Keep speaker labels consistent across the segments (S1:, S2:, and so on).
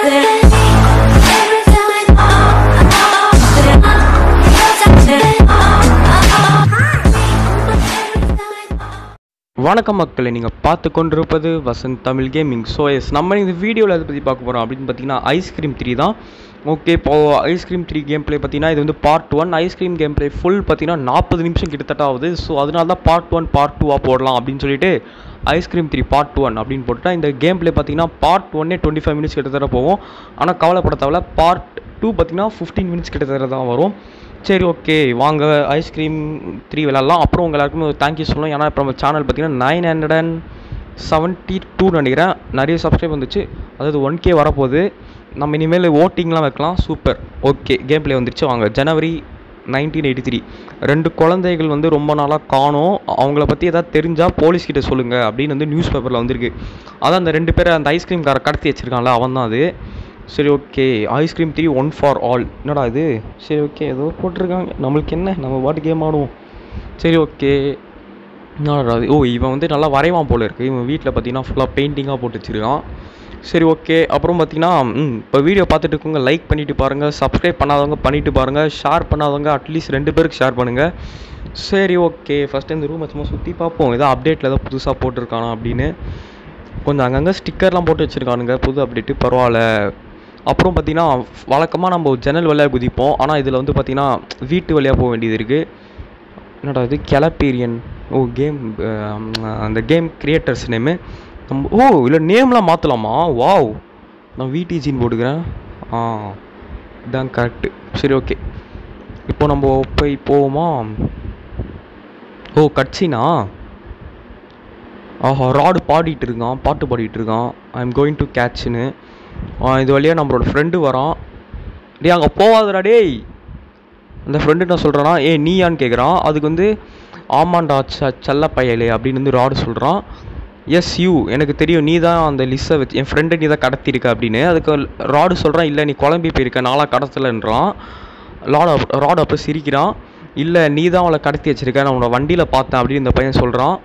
S1: வணக்கம் மக்களை நீங்கள் பார்த்து கொண்டிருப்பது Vasanth Tamil gaming so yes நம்ம இந்த வீடியோவில் எதை பற்றி பார்க்க போகிறோம் அப்படின்னு பார்த்தீங்கன்னா ஐஸ்கிரீம் த்ரீ தான் ஓகே இப்போ ஐஸ்கிரீம் த்ரீ கேம் ப்ளே பார்த்தீங்கன்னா இது வந்து part one ice cream game play full பார்த்தீங்கன்னா நாற்பது நிமிஷம் கிட்டத்தட்ட ஆகுது ஸோ அதனால தான் பார்ட் ஒன் பார்ட் டூவாக போடலாம் அப்படின்னு சொல்லிட்டு ஐஸ்கிரீம் த்ரீ பார்ட் ஒன் அப்படின்னு போட்டுட்டா இந்த கேம் ப்ளே பார்த்தீங்கன்னா பார்ட் ஒன்னே டுவெண்ட்டி ஃபைவ் மினிட்ஸ் கிட்டத்தட்ட போகும் ஆனால் கவலைப்பட தேவையில்ல பார்ட் டூ பார்த்தீங்கன்னா ஃபிஃப்டீன் மினிட்ஸ் கிட்டத்தட்ட தான் வரும் சரி ஓகே வாங்க ஐஸ்கிரீம் த்ரீ விளாட்லாம் அப்புறம் உங்க எல்லாருக்குமே ஒரு தேங்க்யூ சொல்லணும் ஏன்னா இப்போ நம்ம சேனல் பார்த்தீங்கன்னா nine hundred and seventy two நினைக்கிறேன் நிறைய சப்ஸ்கிரைப் வந்துச்சு அதாவது ஒன் கே வரப்போகுது நம்ம இனிமேல் ஓட்டிங்லாம் வைக்கலாம் சூப்பர் ஓகே கேம் ப்ளே வந்துருச்சு வாங்க ஜனவரி நைன்டீன் எயிட்டி த்ரீ ரெண்டு குழந்தைகள் வந்து ரொம்ப நாளாக காணோம் அவங்கள பற்றி எதாவது தெரிஞ்சால் போலீஸ்கிட்ட சொல்லுங்கள் அப்படின்னு வந்து நியூஸ் பேப்பரில் வந்திருக்கு அதான் அந்த ரெண்டு பேரை அந்த ஐஸ்கிரீம் காரை கடத்தி வச்சிருக்கான்ல அவன் தான் அது சரி okay ice cream three one for all என்னடா இது சரி ஓகே ஏதோ போட்டிருக்காங்க நம்மளுக்கு என்ன நம்ம பாட்டு கேம் ஆடுவோம் சரி ஓகே என்னடா இது ஓ இவன் வந்து நல்லா வரைவான் போல இருக்குது இவன் வீட்டில் பார்த்தீங்கன்னா ஃபுல்லாக பெயிண்டிங்காக போட்டு வச்சிருக்கான் சரி ஓகே அப்புறம் பார்த்தீங்கன்னா ம் இப்போ வீடியோ பார்த்துட்டு இருக்கவங்க லைக் பண்ணிட்டு பாருங்கள் சப்ஸ்கிரைப் பண்ணாதவங்க பண்ணிட்டு பாருங்கள் ஷேர் பண்ணாதவங்க அட்லீஸ்ட் ரெண்டு பேருக்கு ஷேர் பண்ணுங்கள் சரி ஓகே ஃபஸ்ட்டு இந்த ரூமை சும்மா சுற்றி பார்ப்போம் ஏதோ அப்டேட்டில் ஏதோ புதுசாக போட்டிருக்கானா அப்படின்னு கொஞ்சம் அங்கங்கே ஸ்டிக்கர்லாம் போட்டு வச்சுருக்கானுங்க புது அப்டேட்டு பரவாயில்ல அப்புறம் பார்த்தீங்கன்னா வழக்கமாக நம்ம ஜன்னல் வழியாக குதிப்போம் ஆனால் இதில் வந்து பார்த்தீங்கன்னா வீட்டு வழியாக போக வேண்டியது இருக்குது என்னடா இது கெலப்பீரியன் ஓ கேம் அந்த கேம் கிரியேட்டர்ஸ் நேமு நம்ம ஓ இல்லை நேம்லாம் மாற்றலாமா வாவ் நான் விடிஜின்னு போட்டுக்கிறேன் ஆ இதான் கரெக்டு சரி ஓகே இப்போ நம்ம போய் போவோமா ஓ கட்சினா ஆஹா ராடு பாடிட்டு இருக்கான் பாட்டு பாடிட்டு இருக்கான் ஐ எம் கோயிங் டு கேட்ச்னு இது வழியாக நம்மளோட ஃப்ரெண்டு வரான் டேய் அங்கே போவாதடா டேய் அந்த ஃப்ரெண்டு என்ன சொல்கிறானா ஏ நீயான்னு கேட்குறான் அதுக்கு வந்து ஆமாண்டா ச செல்ல பயலே அப்படின்னு வந்து ராடு சொல்கிறான் எஸ் யூ எனக்கு தெரியும் நீ தான் அந்த லிஸ்ஸை வச்சு என் ஃப்ரெண்டை நீ தான் கடத்திருக்க அப்படின்னு அதுக்கு ராடு சொல்கிறான் இல்லை நீ குழம்பி போயிருக்க நாளாக கடத்தலைன்றான் லாடு அப் ராடு அப்போ சிரிக்கிறான் இல்லை நீ தான் அவளை கடத்தி வச்சிருக்க நான் உன்னோட வண்டியில் பார்த்தேன் அப்படின்னு இந்த பையன் சொல்கிறான்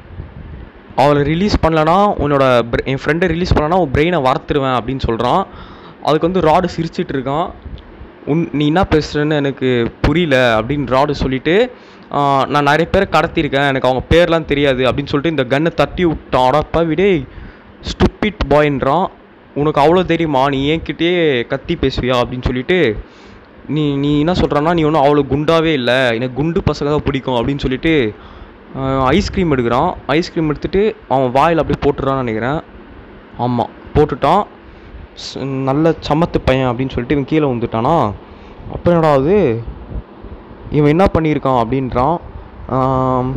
S1: அவளை ரிலீஸ் பண்ணலனா உன்னோட br- என் ஃப்ரெண்டை ரிலீஸ் பண்ணலனா உன் பிரெயினை வறுத்துருவேன் அப்படின்னு சொல்கிறான் அதுக்கு வந்து ராடு சிரிச்சிட்டு இருக்கான் உன் நீ என்ன பேசுகிறேன்னு எனக்கு புரியல அப்படின்னு ராடு சொல்லிட்டு "ஆஹ், நான் நிறைய பேரை கடத்தியிருக்கேன் எனக்கு அவங்க பேர்லாம் தெரியாது அப்படின்னு சொல்லிட்டு இந்த கன்னை தட்டி விட்டான் அடப்பா விடே ஸ்டுப்பிட் பாய்ன்றான் உனக்கு அவ்வளோ தெரியுமா நீ என்கிட்டயே கத்தி பேசுவியா அப்படின்னு சொல்லிட்டு நீ நீ என்ன சொல்கிறான்னா நீ ஒன்றும் அவ்வளோ குண்டாவே இல்லை எனக்கு குண்டு பசங்க தான் பிடிக்கும் அப்படின்னு சொல்லிட்டு ஐஸ்கிரீம் எடுக்கிறான் ஐஸ்கிரீம் எடுத்துட்டு அவன் வாயில் அப்படியே போட்டுறான்னு நினைக்கிறேன் ஆமாம் போட்டுட்டான் ஸ்- நல்ல சமத்து பையன் அப்படின்னு சொல்லிட்டு இவன் கீழே வந்துட்டானா அப்போ என்னடா ஆகுது இவன் என்ன பண்ணியிருக்கான் அப்படின்றான் ஆம்,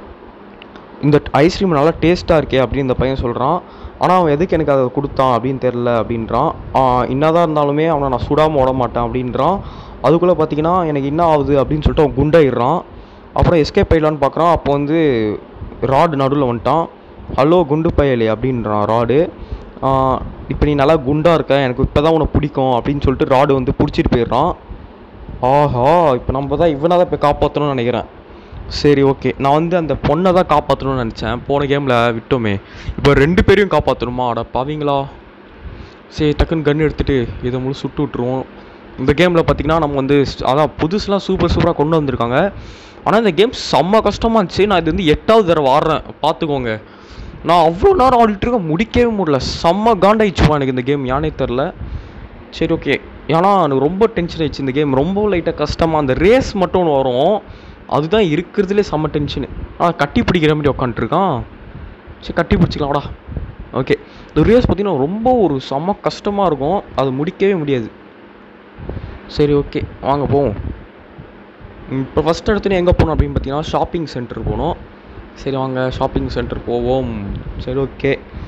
S1: இந்த ஐஸ்கிரீம் நல்லா டேஸ்ட்டாக இருக்கே அப்படின்னு இந்த பையன் சொல்கிறான் ஆனால் அவன் எதுக்கு எனக்கு அதை கொடுத்தான் அப்படின்னு தெரில அப்படின்றான் ஆஹ், என்னதான் இருந்தாலுமே அவனை நான் சுடாமல் விட மாட்டேன் அப்படின்றான் அதுக்குள்ளே பார்த்தீங்கன்னா எனக்கு என்ன ஆகுது அப்படின்னு சொல்லிட்டு அவன் குண்டாயிடுறான் அப்புறம் எஸ்கேப் ஆயிடலான்னு பார்க்குறான் அப்போ வந்து ராடு நடுவில் வந்துட்டான் ஹலோ குண்டு பயலே அப்படின்றான் ராடு இப்போ நீ நல்லா குண்டாக இருக்க எனக்கு இப்போ தான் உன்னை பிடிக்கும் அப்படின்னு சொல்லிட்டு ராடு வந்து பிடிச்சிட்டு போயிடுறான் ஆஹா இப்போ நம்ம தான் இவனை தான் இப்போ காப்பாற்றணும்னு நினைக்கிறேன் சரி ஓகே நான் வந்து அந்த பொண்ணை தான் காப்பாற்றணும்னு நினச்சேன் போன கேமில் விட்டோமே இப்போ ரெண்டு பேரையும் காப்பாற்றணுமா அட பாவீங்களா சரி டக்குன்னு கன் எடுத்துகிட்டு இதை முழு சுட்டு விட்ருவோம் இந்த கேமில் பார்த்தீங்கன்னா நம்ம வந்து ஸ்- அதான் புதுசுலாம் சூப்பர் சூப்பராக கொண்டு வந்திருக்காங்க ஆனால் இந்த கேம் செம்ம கஷ்டமாக இருந்துச்சு நான் இது வந்து எட்டாவது தடவை ஆடுறேன் பார்த்துக்கோங்க நான் அவ்வளோ நேரம் ஆடிட்டு இருக்கேன் முடிக்கவே முடியல செம்ம காண்டாயிடுச்சுப்பா எனக்கு இந்த கேம் யானே தெரில சரி ஓகே ஏன்னா எனக்கு ரொம்ப டென்ஷன் ஆயிடுச்சு இந்த கேம் ரொம்ப லைட்டாக கஷ்டமாக அந்த ரேஸ் மட்டும் ஒன்று வரும் அதுதான் இருக்கிறதுலே செம்ம டென்ஷனு ஆ கட்டி பிடிக்கிற மாதிரி உட்காந்துருக்கான் சரி கட்டி பிடிச்சிக்கலாம்டா ஓகே இந்த ரேஸ் பார்த்தீங்கன்னா ரொம்ப ஒரு செம்ம கஷ்டமாக இருக்கும் அது முடிக்கவே முடியாது சரி ஓகே வாங்க போவோம் இப்போ ஃபஸ்ட் எடுத்துன்னு எங்கே போகணும் அப்படின்னு பார்த்தீங்கன்னா ஷாப்பிங் சென்டர் போகணும் சரி வாங்க ஷாப்பிங் சென்டர் போவோம் சரி ஓகே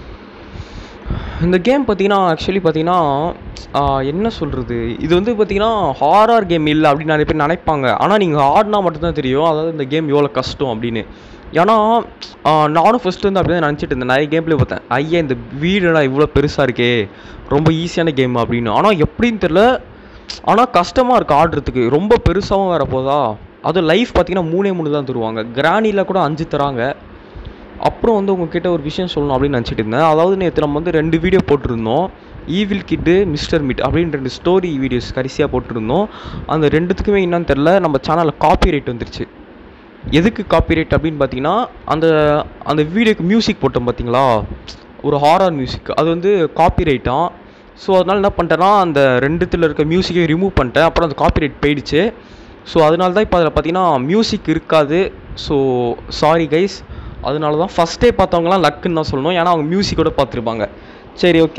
S1: இந்த கேம் பார்த்தீங்கன்னா ஆக்சுவலி பார்த்தீங்கன்னா ஆஹ், என்ன சொல்கிறது இது வந்து பார்த்தீங்கன்னா ஹாரர் கேம் இல்லை அப்படின்னு நிறைய பேர் நினைப்பாங்க ஆனால் நீங்கள் ஆடினா மட்டும்தான் தெரியும் அதாவது இந்த கேம் எவ்வளோ கஷ்டம் அப்படின்னு ஏன்னா ஆஹ், நானும் ஃபஸ்ட்டு வந்து அப்படி தான் நினச்சிட்டு இருந்தேன் நிறைய கேம்லேயே பார்த்தேன் ஐயா இந்த வீடுடா இவ்வளோ பெருசாக இருக்கே ரொம்ப ஈஸியான கேம் அப்படின்னு ஆனால் எப்படின்னு தெரில ஆனால் கஷ்டமாக இருக்குது ஆடுறதுக்கு ரொம்ப பெருசாகவும் வேற போதா அதுவும் லைஃப் பார்த்தீங்கன்னா மூணே மூணு தான் தருவாங்க கிராணியில் கூட அஞ்சு தராங்க அப்புறம் வந்து உங்ககிட்ட ஒரு விஷயம் சொல்லணும் அப்படின்னு நினச்சிட்டு இருந்தேன் அதாவது நேற்று நம்ம வந்து ரெண்டு வீடியோ போட்டிருந்தோம் ஈவில் கிட்டு மிஸ்டர் மீட் அப்படின்னு ரெண்டு ஸ்டோரி வீடியோஸ் கடைசியாக போட்டிருந்தோம் அந்த ரெண்டுத்துக்குமே என்னன்னு தெரில நம்ம சேனலில் காப்பி ரைட் வந்துருச்சு எதுக்கு காப்பிரைட் அப்படின்னு பார்த்தீங்கன்னா அந்த அந்த வீடியோக்கு மியூசிக் போட்டோம் பார்த்தீங்களா ஒரு ஹாரர் மியூசிக் அது வந்து காப்பிரைட்டாம் ஸோ அதனால் என்ன பண்ணிட்டேன்னா அந்த ரெண்டுத்தில் இருக்க மியூசிக்கை ரிமூவ் பண்ணிட்டேன் அப்புறம் அந்த காப்பிரைட் போயிடுச்சு ஸோ அதனால தான் இப்போ அதில் பார்த்தீங்கன்னா மியூசிக் இருக்காது ஸோ சாரி கைஸ் அதனால தான் ஃபஸ்ட்டே பார்த்தவங்களாம் லக்குன்னு தான் சொல்லணும் ஏன்னா அவங்க மியூசிக்கோட பார்த்துருப்பாங்க சரி ஓகே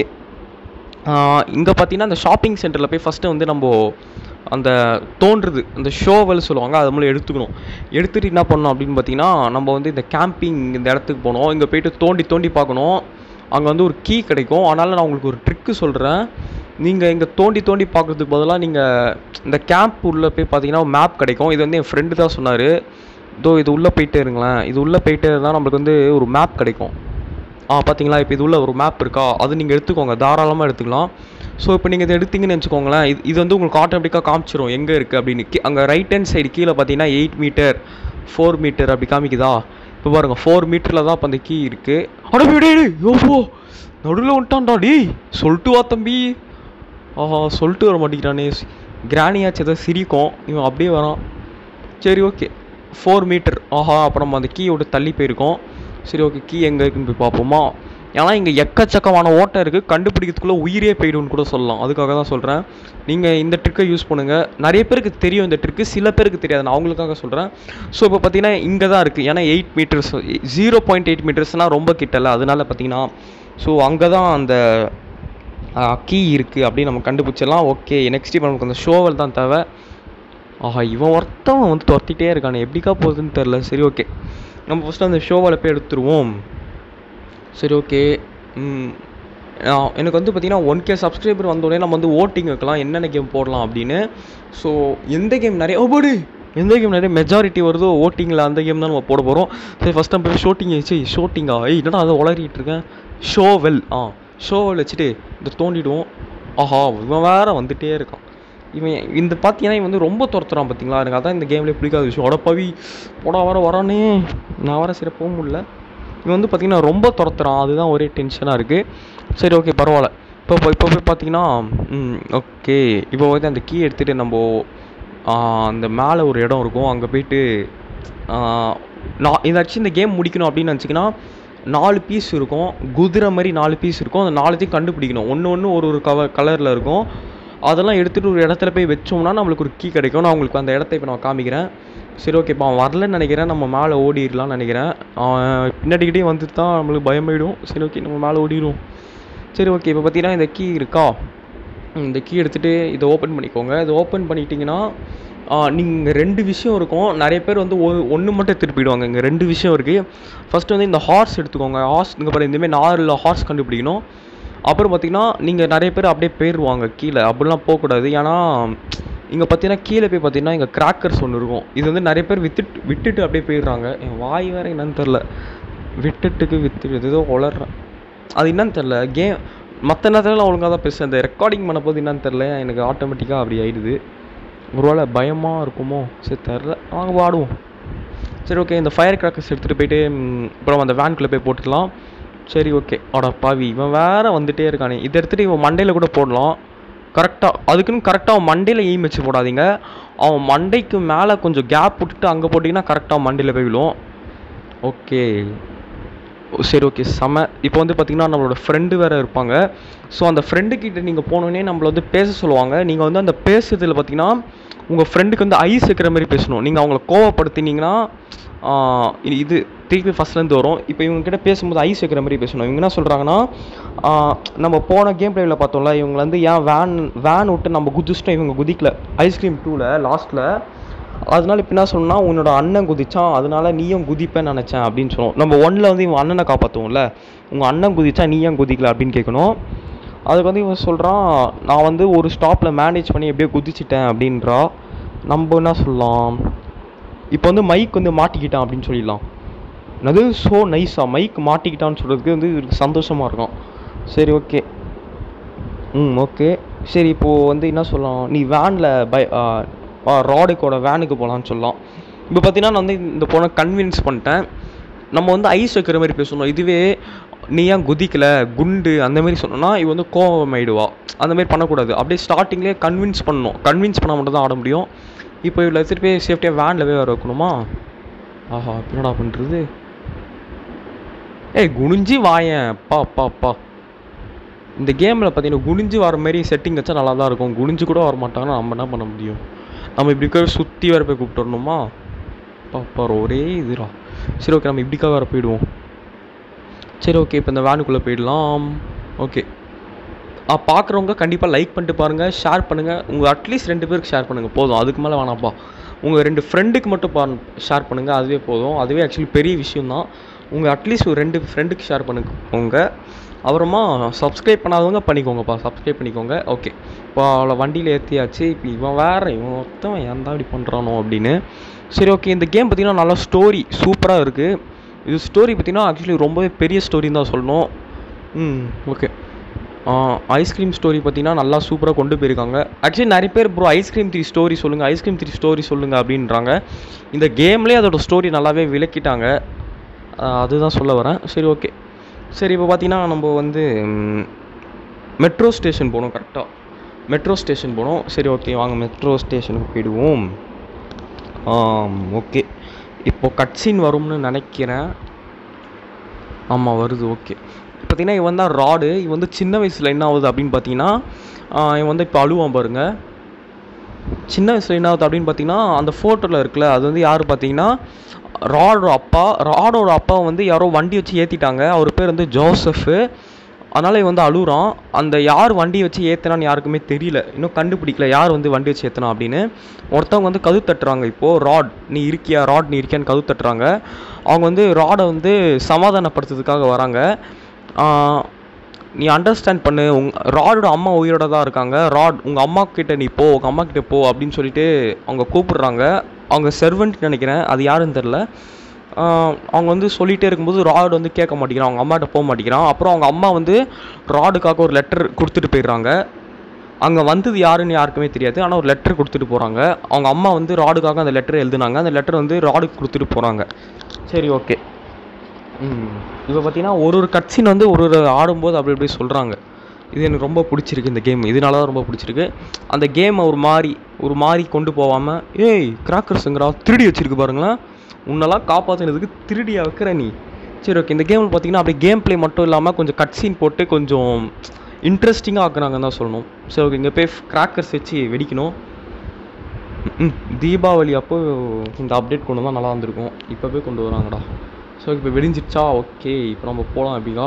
S1: இங்கே பார்த்தீங்கன்னா அந்த ஷாப்பிங் சென்டரில் போய் ஃபஸ்ட்டு வந்து நம்ம அந்த தோன்றுறது அந்த ஷோவல் சொல்லுவாங்க அது மூலம் எடுத்துக்கணும் எடுத்துகிட்டு என்ன பண்ணணும் அப்படின்னு பார்த்தீங்கன்னா நம்ம வந்து இந்த கேம்பிங் இந்த இடத்துக்கு போனோம் இங்கே போயிட்டு தோண்டி தோண்டி பார்க்கணும் அங்கே வந்து ஒரு கீ கிடைக்கும் அதனால் நான் உங்களுக்கு ஒரு ட்ரிக்கு சொல்கிறேன் நீங்கள் இங்கே தோண்டி தோண்டி பார்க்குறதுக்கு பதிலாக நீங்கள் இந்த கேம்ப் உள்ளே போய் பார்த்தீங்கன்னா மேப் கிடைக்கும் இது வந்து என் ஃப்ரெண்டு தான் சொன்னார் இதோ இது உள்ளே போயிட்டே இருங்களேன் இது உள்ளே போயிட்டே இருந்தால் நம்மளுக்கு வந்து ஒரு மேப் கிடைக்கும் ஆ பார்த்தீங்களா இப்போ இது உள்ள ஒரு மேப் இருக்கா அது நீங்கள் எடுத்துக்கோங்க தாராளமாக எடுத்துக்கலாம் ஸோ இப்போ நீங்கள் இதை எடுத்தீங்கன்னு வச்சுக்கோங்களேன் இது இது வந்து உங்களுக்கு ஆட்டோமேட்டிக்காக காமிச்சிரும் எங்கே இருக்குது அப்படின்னு கீ- அங்கே ரைட் ஹேண்ட் சைடு கீழே பார்த்தீங்கன்னா எயிட் மீட்டர் ஃபோர் மீட்டர் அப்படி காமிக்குதா இப்போ பாருங்கள் ஃபோர் மீட்டரில் தான் இப்போ அந்த கீ இருக்குது அட விடே யோவோ நடுவில் வந்துட்டான்டா டேய் சொல்லிட்டு வா தம்பி ஆஹா சொல்லிட்டு வர மாட்டேங்கிறானே கிராணியாச்சு ஏதோ சிரிக்கும் இவன் அப்படியே வரான் சரி ஓகே ஃபோர் மீட்டர் ஆஹா அப்புறம் நம்ம அந்த கீயோட தள்ளி போயிருக்கோம் சரி ஓகே கீ எங்கே இருக்குன்னு போய் பார்ப்போமா ஏன்னா இங்கே எக்கச்சக்கமான ஓட்டம் இருக்குது கண்டுபிடிக்கிறதுக்குள்ளே உயிரே போயிடும்னு கூட சொல்லலாம் அதுக்காக தான் சொல்கிறேன் நீங்கள் இந்த ட்ரிக்கை யூஸ் பண்ணுங்கள் நிறைய பேருக்கு தெரியும் இந்த ட்ரிக்கு சில பேருக்கு தெரியாது நான் அவங்களுக்காக சொல்கிறேன் ஸோ இப்போ பார்த்தீங்கன்னா இங்கே தான் இருக்குது ஏன்னா eight metres zero point eight மீட்டர்ஸ்னால் ரொம்ப கிட்டல அதனால பார்த்தீங்கன்னா ஸோ அங்கே தான் அந்த கீ இருக்குது அப்படின்னு நம்ம கண்டுபிடிச்சிடலாம் ஓகே நெக்ஸ்ட் இப்போ நமக்கு அந்த ஷோவல் தான் தேவை ஆஹா இவன் ஒருத்தவன் வந்து துரத்திட்டே இருக்கானே எப்படிக்கா போகுதுன்னு தெரில சரி ஓகே நம்ம ஃபஸ்ட்டு அந்த ஷோவால் போய் எடுத்துருவோம் சரி ஓகே எனக்கு வந்து பார்த்தீங்கன்னா ஒன் கே சப்ஸ்கிரைபர் வந்தோடனே நம்ம வந்து ஓட்டிங் வைக்கலாம் என்னென்ன கேம் போடலாம் அப்படின்னு ஸோ எந்த கேம் நிறைய ஓ போடு எந்த கேம் நிறைய மெஜாரிட்டி வருதோ ஓட்டிங்கில் அந்த கேம் தான் நம்ம போட போகிறோம் சரி ஃபஸ்ட் நம்ம போய் ஷூட்டிங் வச்சு ஷூட்டிங்கா ஏய் என்னடா அதை உளறிட்டு இருக்கேன் ஷோவெல் ஆ ஷோவெல் வச்சுட்டு இந்த தோண்டிடுவோம் ஆஹா இவன் வேற வந்துட்டே இருக்கான் இவன் இந்த பார்த்தீங்கன்னா இவன் வந்து ரொம்ப துரத்துறான் பார்த்தீங்களா எனக்கு அதான் இந்த கேம்லேயே பிடிக்காத விஷயம் உடப்பாவி போடா வர வரானே நான் வர சரி போக முடியல இவன் வந்து பார்த்தீங்கன்னா ரொம்ப துரத்துறான் அதுதான் ஒரே டென்ஷனாக இருக்குது சரி ஓகே பரவாயில்ல இப்போ இப்போ இப்போ போய் பார்த்தீங்கன்னா ஓகே இப்போ வந்து அந்த கீ எடுத்துகிட்டு நம்ம ஆ, அந்த மேலே ஒரு இடம் இருக்கும் அங்கே போயிட்டு ஆ, நான் இதாச்சும் இந்த கேம் முடிக்கணும் அப்படின்னு நினச்சிங்கன்னா நாலு பீஸ் இருக்கும் குதிரை மாதிரி நாலு பீஸ் இருக்கும் அந்த நாலுத்தையும் கண்டுபிடிக்கணும் ஒன்று ஒன்று ஒரு ஒரு கவர் கலரில் இருக்கும் அதெல்லாம் எடுத்துகிட்டு ஒரு இடத்துல போய் வச்சோம்னா நம்மளுக்கு ஒரு கீ கிடைக்கும் நான் உங்களுக்கு அந்த இடத்த இப்போ நான் காமிக்கிறேன் சரி ஓகே இப்போ அவன் வரலன்னு நினைக்கிறேன் நம்ம மேலே ஓடிடலாம்னு நினைக்கிறேன் அவன் பின்னாடிக்கிட்டே வந்துட்டு தான் நம்மளுக்கு பயமாயிடும் சரி ஓகே நம்ம மேலே ஓடிடுவோம் சரி ஓகே இப்போ பார்த்தீங்கன்னா இந்த கீ இருக்கா இந்த கீ எடுத்துகிட்டு இதை ஓப்பன் பண்ணிக்கோங்க இதை ஓப்பன் பண்ணிட்டீங்கன்னா நீங்கள் ரெண்டு விஷயம் இருக்கும் நிறைய பேர் வந்து ஒரு ஒன்று மட்டும் திருப்பிடுவாங்க இங்கே ரெண்டு விஷயம் இருக்குது ஃபஸ்ட்டு வந்து இந்த ஹார்ஸ் எடுத்துக்கோங்க ஹார்ஸ் இங்கே பாரு இந்தமாதிரி நாலு ஹார்ஸ் கண்டுபிடிக்கணும் அப்புறம் பார்த்தீங்கன்னா நீங்கள் நிறைய பேர் அப்படியே போயிடுவாங்க கீழே அப்படிலாம் போகக்கூடாது ஏன்னா இங்கே பார்த்தீங்கன்னா கீழே போய் பார்த்தீங்கன்னா இங்கே கிராக்கர்ஸ் ஒன்று இருக்கும் இது வந்து நிறைய பேர் வித்துட்டு விட்டுட்டு அப்படியே போயிடுறாங்க என் வாய் வேறு என்னன்னு தெரில விட்டுட்டுக்கு வித்துட்டு ஏதோ உளறேன் அது என்னன்னு தெரில கேம் மற்ற நேரத்தில் ஒழுங்காக தான் பேசுகிறேன் இந்த ரெக்கார்டிங் பண்ண போது என்னன்னு தெரில எனக்கு ஆட்டோமேட்டிக்காக அப்படி ஆயிடுது ஒருவேளை பயமாக இருக்குமோ சரி தெரில வாங்க பாடுவோம் சரி ஓகே இந்த ஃபயர் கிராக்கர்ஸ் எடுத்துகிட்டு போயிட்டு ம், அப்புறம் அந்த வேன்குள்ளே போய் போட்டுக்கலாம் சரி ஓகே அட பாவி இவன் வேற வந்துட்டே இருக்கானே இதை எடுத்துகிட்டு இவன் மண்டையில் கூட போடலாம் கரெக்டாக அதுக்குன்னு கரெக்டாக அவன் மண்டையில் எய்ம் வச்சு போடாதீங்க அவன் மண்டைக்கு மேலே கொஞ்சம் கேப் விட்டுட்டு அங்கே போட்டிங்கன்னா கரெக்டாக மண்டையில் போய் விழும் ஓகே ஓ, சரி ஓகே செம இப்போ வந்து பார்த்தீங்கன்னா நம்மளோட ஃப்ரெண்டு வேறு இருப்பாங்க ஸோ அந்த ஃப்ரெண்டு கிட்ட நீங்கள் போனோடனே நம்மள வந்து பேச சொல்லுவாங்க நீங்கள் வந்து அந்த பேசுறதுல பார்த்தீங்கன்னா உங்கள் ஃப்ரெண்டுக்கு வந்து ஐஸ் வைக்கிற மாதிரி பேசணும் நீங்கள் அவங்கள கோவப்படுத்தினீங்கன்னா ஆஹ், இது- இது திருப்பி ஃபஸ்ட்லேருந்து வரும் இப்போ இவங்க கிட்ட பேசும்போது ஐஸ் வைக்கிற மாதிரி பேசணும் இவங்க என்ன சொல்கிறாங்கன்னா நம்ம போன கேம் பிளேவில் பார்த்தோம்ல இவங்க வந்து ஏன் வேன் வேன் விட்டு நம்ம குதிச்சிட்டோம் இவங்க குதிக்கல ஐஸ்கிரீம் டூவில் லாஸ்ட்டில் அதனால இப்போ என்ன சொன்னா உன்னோட அண்ணன் குதிச்சான் அதனால நீயும் குதிப்பேன்னு நினச்சேன் அப்படின்னு சொன்னோம் நம்ம ஒன்றில் வந்து இவன் அண்ணனை காப்பாற்றுவோம்ல உங்கள் அண்ணன் குதிச்சா நீ ஏன் குதிக்கல அப்படின்னு கேட்கணும் அதுக்கு வந்து இவன் சொல்கிறான் நான் வந்து ஒரு ஸ்டாப்பில் மேனேஜ் பண்ணி எப்படியோ குதிச்சிட்டேன் அப்படின்றா நம்ம என்ன சொல்லலாம் இப்போ வந்து மைக் வந்து மாட்டிக்கிட்டான் அப்படின்னு சொல்லிடலாம் அது ஸோ நைஸாக மைக் மாட்டிக்கிட்டான்னு சொல்கிறதுக்கு வந்து இவருக்கு சந்தோஷமாக இருக்கும் சரி ஓகே ம் ஓகே சரி இப்போது வந்து என்ன சொல்லலாம் நீ வேனில் பை ராடுக்கோட வேனுக்கு போகலான்னு சொல்லலாம் இப்போ பார்த்தீங்கன்னா நான் வந்து இந்த பொண்ணை கன்வின்ஸ் பண்ணிட்டேன் நம்ம வந்து ஐஸ் வைக்கிற மாதிரி பேசணும் இதுவே நீ ஏன் குதிக்கல குண்டு அந்த மாதிரி சொன்னோன்னா இவ வந்து கோவம் ஆயிடுவா அந்த மாதிரி பண்ணக்கூடாது அப்படியே ஸ்டார்டிங்லேயே கன்வின்ஸ் பண்ணணும் கன்வின்ஸ் பண்ணால் மட்டும் தான் ஆட முடியும் இப்போ இவ்வளோ எடுத்துகிட்டு போய் சேஃப்டியாக வேனில் போய் வர வைக்கணுமா ஆஹா இப்ப என்னடா பண்ணுறது ஏய் குனிஞ்சு வாயேன் அப்பா அப்பா அப்பா இந்த கேமில் பார்த்தீங்கன்னா குனிஞ்சு வர மாதிரி செட்டிங் வச்சா நல்லா தான் இருக்கும் குனிஞ்சு கூட வர மாட்டாங்கன்னா நம்ம என்ன பண்ண முடியும் நம்ம இப்படி இருக்க சுற்றி வேறு போய் கூப்பிட்டு வரணுமா அப்பா ஒரே இதுடா சரி ஓகே நம்ம இப்படிக்காக வேறு போயிடுவோம் சரி ஓகே இப்போ இந்த வேனுக்குள்ளே போயிடலாம் ஓகே ஆ பார்க்குறவங்க கண்டிப்பாக லைக் பண்ணிட்டு பாருங்கள் ஷேர் பண்ணுங்கள் உங்கள் அட்லீஸ்ட் ரெண்டு பேருக்கு ஷேர் பண்ணுங்கள் போதும் அதுக்கு மேலே வேணாம்ப்பா உங்கள் ரெண்டு ஃப்ரெண்டுக்கு மட்டும் பா ஷேர் பண்ணுங்கள் அதுவே போதும் அதுவே ஆக்சுவலி பெரிய விஷயம்தான் உங்கள் அட்லீஸ்ட் ஒரு ரெண்டு ஃப்ரெண்டுக்கு ஷேர் பண்ணிக்கோங்க அப்புறமா சப்ஸ்கிரைப் பண்ணாதவங்க பண்ணிக்கோங்கப்பா சப்ஸ்கிரைப் பண்ணிக்கோங்க ஓகே இப்போ அவளை வண்டியில் ஏற்றியாச்சு இப்போ இவன் வேற இவன் ஒருத்தவன் ஏன் தான் இப்படி பண்ணுறானோ அப்படின்னு சரி ஓகே இந்த கேம் பார்த்தீங்கன்னா நல்லா ஸ்டோரி சூப்பராக இருக்குது இது ஸ்டோரி பார்த்தீங்கன்னா ஆக்சுவலி ரொம்பவே பெரிய ஸ்டோரின்னு தான் சொல்லணும் ம் ஓகே ஐஸ்கிரீம் ஸ்டோரி பார்த்தீங்கன்னா நல்லா சூப்பராக கொண்டு போயிருக்காங்க ஆக்சுவலி நிறைய பேர் ப்ரோ ஐஸ்கிரீம் த்ரீ ஸ்டோரி சொல்லுங்கள் ஐஸ்கிரீம் த்ரீ ஸ்டோரி சொல்லுங்கள் அப்படின்றாங்க இந்த கேம்லேயே அதோட ஸ்டோரி நல்லாவே விளக்கிட்டாங்க ஆஹ் அதுதான் சொல்ல வரேன் சரி ஓகே சரி இப்போ பார்த்தீங்கன்னா நம்ம வந்து மெட்ரோ ஸ்டேஷன் போகணும் கரெக்டாக மெட்ரோ ஸ்டேஷன் போகணும் சரி ஓகே வாங்க மெட்ரோ ஸ்டேஷனுக்கு போயிடுவோம் ஓகே இப்போ கட்சின் வரும்னு நினைக்கிறேன் ஆமாம் வருது ஓகே பார்த்தீங்கன்னா இவன் தான் ராடு இவன் வந்து சின்ன வயசில் என்ன ஆகுது அப்படின்னு பார்த்தீங்கன்னா ஆஹ் இவன் வந்து இப்போ அழுவான் பாருங்க சின்ன வயசில் என்ன ஆகுது அப்படின்னு பார்த்தீங்கன்னா அந்த ஃபோட்டோவில் இருக்குல்ல அது வந்து யார் பார்த்தீங்கன்னா ராடோட அப்பா ராடோட அப்பா வந்து யாரோ வண்டி வச்சு ஏற்றிட்டாங்க அவர் பேர் வந்து ஜோசஃபு அதனால் இவன் வந்து அழுகுறான் அந்த யார் வண்டி வச்சு ஏற்றினான்னு யாருக்குமே தெரியல இன்னும் கண்டுபிடிக்கல யார் வந்து வண்டி வச்சு ஏற்றினா அப்படின்னு ஒருத்தவங்க வந்து கது தட்டுறாங்க இப்போது ராட் நீ இருக்கியா ராட் நீ இருக்கியான்னு கது தட்டுறாங்க அவங்க வந்து ராடை வந்து சமாதானப்படுத்துறதுக்காக வராங்க ஆஹ் நீ அண்டர்ஸ்டாண்ட் பண்ணு உங் ராடோட அம்மா உயிரோட தான் இருக்காங்க ராட் உங்கள் அம்மா கிட்ட நீ போ உங்கள் அம்மா கிட்ட போ அப்படின்னு சொல்லிட்டு அவங்க கூப்பிடுறாங்க அவங்க செர்வெண்ட் நினைக்கிறேன் அது யாருன்னு தெரில அவங்க வந்து சொல்லிகிட்டே இருக்கும்போது ராட் வந்து கேட்க மாட்டேங்கிறான் அவங்க அம்மாட்ட போக மாட்டேங்கிறான் அப்புறம் அவங்க அம்மா வந்து ராடுக்காக ஒரு லெட்டர் கொடுத்துட்டு போயிடுறாங்க அங்கே வந்தது யாருன்னு யாருக்குமே தெரியாது ஆனால் ஒரு லெட்டர் கொடுத்துட்டு போகிறாங்க அவங்க அம்மா வந்து ராடுக்காக அந்த லெட்டர் எழுதுனாங்க அந்த லெட்டர் வந்து ராடுக்கு கொடுத்துட்டு போகிறாங்க சரி ஓகே ம் இப்போ பார்த்தீங்கன்னா ஒரு ஒரு கட்சின் வந்து ஒரு ஒரு ஆடும்போது அப்படி இப்படி சொல்கிறாங்க இது எனக்கு ரொம்ப பிடிச்சிருக்கு இந்த கேம் இதனால தான் ரொம்ப பிடிச்சிருக்கு அந்த கேமை ஒரு மாதிரி ஒரு மாதிரி கொண்டு போகாமல் ஏய் கிராக்கர்ஸுங்கிறா திருடி வச்சிருக்கு பாருங்களேன் உன்னெல்லாம் காப்பாற்றினதுக்கு திருடியா வைக்கிற நீ சரி ஓகே இந்த கேமில் பார்த்தீங்கன்னா அப்படியே கேம் ப்ளே மட்டும் இல்லாமல் கொஞ்சம் கட்சீன் போட்டு கொஞ்சம் இன்ட்ரெஸ்டிங்காக ஆக்குறாங்கன்னு தான் சொல்லணும் சரி ஓகே இங்கே போய் கிராக்கர்ஸ் வச்சு வெடிக்கணும் ம் தீபாவளி அப்போ இந்த அப்டேட் கொண்டு வந்தால் நல்லா இருந்திருக்கும் இப்போ போய் கொண்டு வராங்கடா ஸோ இப்போ வெடிஞ்சிடுச்சா ஓகே இப்போ நம்ம போகலாம் அப்படிங்க